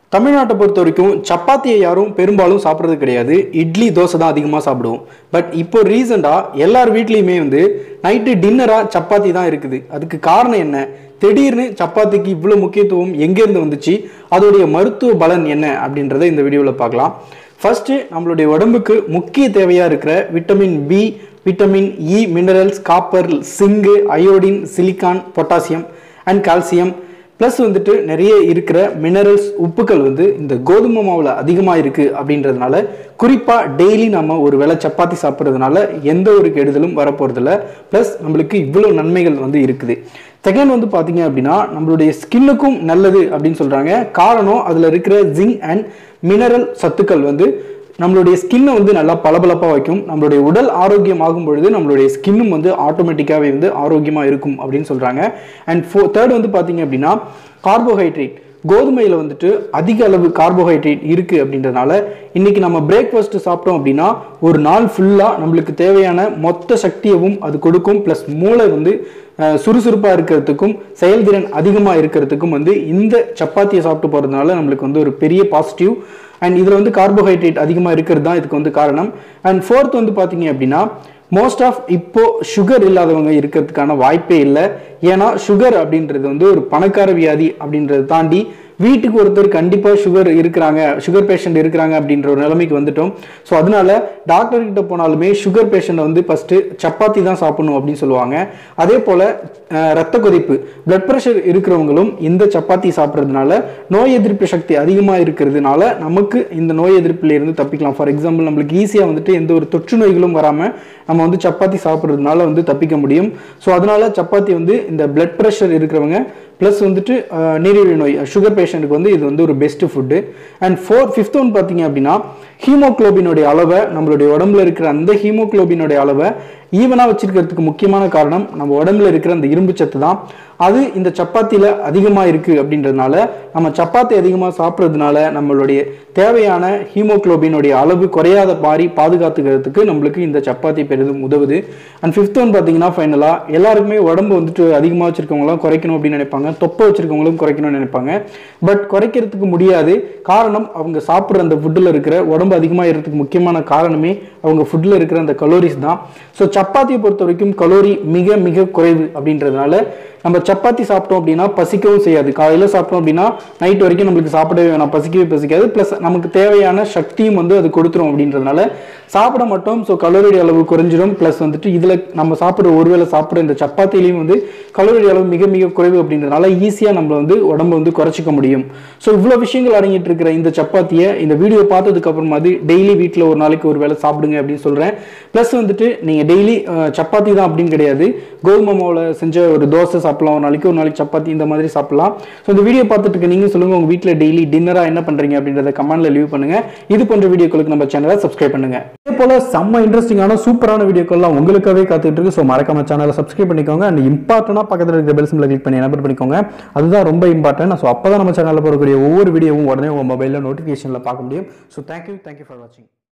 தமிழ்நாட்டை பொறுத்த வரைக்கும் சப்பாத்தியை யாரும் பெரும்பாலும் சாப்பிட்றது கிடையாது இட்லி தோசை தான் அதிகமாக சாப்பிடுவோம் பட் இப்போ ரீசெண்டாக எல்லார் வீட்லேயுமே வந்து நைட்டு டின்னராக சப்பாத்தி தான் இருக்குது அதுக்கு காரணம் என்ன திடீர்னு சப்பாத்திக்கு இவ்வளோ முக்கியத்துவம் எங்கேருந்து வந்துச்சு அதோடைய மருத்துவ பலன் என்ன அப்படின்றத இந்த வீடியோவில் பார்க்கலாம் ஃபர்ஸ்ட் நம்மளுடைய உடம்புக்கு முக்கிய தேவையாக இருக்கிற vitamin B vitamin E minerals copper zinc iodine silicon potassium and calcium plus வந்துட்டு நிறைய இருக்கிற மினரல்ஸ் உப்புக்கள் வந்து இந்த கோதுமை மாவில் அதிகமாக இருக்குது அப்படின்றதுனால குறிப்பாக டெய்லி நம்ம ஒரு வேளை சப்பாத்தி சாப்பிட்றதுனால எந்த ஒரு கெடுதலும் வரப்போகிறதில்ல ப்ளஸ் நம்மளுக்கு இவ்வளோ நன்மைகள் வந்து இருக்குது செகண்ட் வந்து பார்த்தீங்க அப்படின்னா நம்மளுடைய ஸ்கின்னுக்கும் நல்லது அப்படின்னு சொல்கிறாங்க காரணம் அதில் இருக்கிற ஜிங்க் அண்ட் மினரல் சத்துக்கள் வந்து நம்மளுடைய ஸ்கின்னை வந்து நல்லா பளபளப்பாக வைக்கும் நம்மளுடைய உடல் ஆரோக்கியம் ஆகும் பொழுது நம்மளுடைய ஸ்கின்னும் வந்து ஆட்டோமேட்டிக்காகவே வந்து ஆரோக்கியமாக இருக்கும் அப்படின்னு சொல்கிறாங்க அண்ட் ஃபோ தேர்ட் வந்து பார்த்தீங்க அப்படின்னா கார்போஹைட்ரேட் கோதுமையில் வந்துட்டு அதிக அளவு கார்போஹைட்ரேட் இருக்குது அப்படின்றதுனால இன்றைக்கி நம்ம பிரேக்ஃபாஸ்ட் சாப்பிட்டோம் அப்படின்னா ஒரு நாள் ஃபுல்லாக நம்மளுக்கு தேவையான மொத்த சக்தியவும் அது கொடுக்கும் ப்ளஸ் மூளை வந்து சுறுசுறுப்பாக இருக்கிறதுக்கும் செயல்திறன் அதிகமாக இருக்கிறதுக்கும் வந்து இந்த சப்பாத்தியை சாப்பிட்டு போகிறதுனால நம்மளுக்கு வந்து ஒரு பெரிய பாசிட்டிவ் அண்ட் இதில் வந்து கார்போஹைட்ரேட் அதிகமாக இருக்கிறது தான் இதுக்கு வந்து காரணம் அண்ட் ஃபோர்த் வந்து பார்த்தீங்க அப்படின்னா மோஸ்ட் ஆஃப் இப்போ சுகர் இல்லாதவங்க இருக்கிறதுக்கான வாய்ப்பே இல்லை ஏன்னா சுகர் அப்படின்றது வந்து ஒரு பணக்கார வியாதி அப்படின்றத தாண்டி வீட்டுக்கு ஒருத்தர் கண்டிப்பாக சுகர் இருக்கிறாங்க சுகர் பேஷண்ட் இருக்கிறாங்க அப்படின்ற ஒரு நிலைமைக்கு வந்துட்டோம் ஸோ அதனால டாக்டர் கிட்ட போனாலுமே சுகர் பேஷண்ட்டை வந்து ஃபஸ்ட்டு சப்பாத்தி தான் சாப்பிடணும் அப்படின்னு சொல்லுவாங்க அதே போல் ரத்த கொதிப்பு பிளட் ப்ரெஷர் இருக்கிறவங்களும் இந்த சப்பாத்தி சாப்பிட்றதுனால நோய் எதிர்ப்பு சக்தி அதிகமாக இருக்கிறதுனால நமக்கு இந்த நோய் எதிர்ப்பில் இருந்து தப்பிக்கலாம் ஃபார் எக்ஸாம்பிள் நம்மளுக்கு ஈஸியாக வந்துட்டு எந்த ஒரு தொற்று நோய்களும் வராமல் நம்ம வந்து சப்பாத்தி சாப்பிட்றதுனால வந்து தப்பிக்க முடியும் ஸோ அதனால சப்பாத்தி வந்து இந்த பிளட் ப்ரெஷர் இருக்கிறவங்க ப்ளஸ் வந்துட்டு நீரிழிவு நோய் சுகர் பேஷண்ட்டுக்கு வந்து இது வந்து ஒரு best food and four fifth one பார்த்தீங்க அப்படின்னா ஹீமோக்ளோபினுடைய அளவை நம்மளுடைய உடம்புல இருக்கிற அந்த ஹீமோக்ளோபினுடைய அளவை ஈவனாக வச்சிருக்கிறதுக்கு முக்கியமான காரணம் நம்ம உடம்புல இருக்கிற அந்த இரும்பு சத்து தான் அது இந்த சப்பாத்தியில் அதிகமாக இருக்குது அப்படின்றதுனால நம்ம சப்பாத்தி அதிகமாக சாப்பிட்றதுனால நம்மளுடைய தேவையான ஹீமோக்ளோபினுடைய அளவு குறையாத மாதிரி பாதுகாத்துக்கிறதுக்கு நம்மளுக்கு இந்த சப்பாத்தி பெரிதும் உதவுது அண்ட் ஃபிஃப்த் ஒன் பார்த்தீங்கன்னா ஃபைனலாக எல்லாருக்குமே உடம்பு வந்துட்டு அதிகமாக வச்சிருக்கவங்களாம் குறைக்கணும் அப்படின்னு நினைப்பாங்க தொப்பை வச்சிருக்கவங்களும் குறைக்கணும்னு நினைப்பாங்க பட் குறைக்கிறதுக்கு முடியாது காரணம் அவங்க சாப்பிட்ற அந்த ஃபுட்டில் இருக்கிற உடம்பு அதிகமாக இருக்கிறதுக்கு முக்கியமான காரணமே அவங்க ஃபுட்டில் இருக்கிற அந்த கலோரிஸ் தான் ஸோ சப்பாத்தியை பொறுத்த வரைக்கும் கலோரி மிக மிக குறைவு அப்படின்றதுனால நம்ம சப்பாத்தி சாப்பிட்டோம் அப்படின்னா பசிக்கவும் செய்யாது காலையில் சாப்பிட்டோம் அப்படின்னா நைட் வரைக்கும் நம்மளுக்கு சாப்பிடவே வேணாம் பசிக்கவே பசிக்காது ப்ளஸ் நமக்கு தேவையான சக்தியும் வந்து அது கொடுத்துரும் அப்படின்றதுனால சாப்பிட மாட்டோம் ஸோ கலோரி அளவு குறைஞ்சிடும் ப்ளஸ் வந்துட்டு இதில் நம்ம சாப்பிட்ற ஒருவேளை சாப்பிட்ற இந்த சப்பாத்திலையும் வந்து கலோரி அளவு மிக மிக குறைவு அப்படின்றதுனால ஈஸியாக நம்மளை வந்து உடம்பு வந்து குறைச்சிக்க முடியும் ஸோ இவ்வளோ விஷயங்கள் அடங்கிட்டு இருக்கிற இந்த சப்பாத்தியை இந்த வீடியோ பார்த்ததுக்கு அப்புறமாவது டெய்லி வீட்டில் ஒரு நாளைக்கு ஒரு வேளை சாப்பிடுங்க அப்படின்னு சொல்கிறேன் ப்ளஸ் வந்துட்டு நீங்கள் டெய்லி சப்பாத்தி தான் அப்படின்னு கிடையாது கோதுமை மாவில் செஞ்ச ஒரு தோசை சாப்பிடலாம் ஒரு நாளைக்கு ஒரு நாளைக்கு சப்பாத்தி இந்த மாதிரி சாப்பிடலாம் ஸோ இந்த வீடியோ பார்த்துட்டு இருக்க நீங்கள் சொல்லுங்கள் உங்கள் வீட்டில் டெய்லி டின்னராக என்ன பண்ணுறீங்க அப்படின்றத கமெண்ட்டில் லீவ் பண்ணுங்கள் இது போன்ற வீடியோக்களுக்கு நம்ம சேனலை சப்ஸ்கிரைப் பண்ணுங்கள் இதே போல் செம்ம இன்ட்ரெஸ்டிங்கான சூப்பரான வீடியோக்கள்லாம் உங்களுக்காகவே காத்துட்டு இருக்கு ஸோ மறக்காம சேனலை சப்ஸ்கிரைப் பண்ணிக்கோங்க அண்ட் இம்பார்ட்டனாக பக்கத்தில் இருக்கிற பெல் சிம்பிளை கிளிக் பண்ணி எனபிள் பண்ணிக்கோங்க அதுதான் ரொம்ப இம்பார்ட்டன்ட் ஸோ அப்போ தான் நம்ம சேனலில் போடக்கூடிய ஒவ்வொரு வீடியோவும் உடனே உங்கள் மொபைலில் நோட்டிஃபிகேஷனில் பார்க்க முடியும் ஸோ தேங்க்யூ தேங்க்யூ ஃபார் வாட்சிங்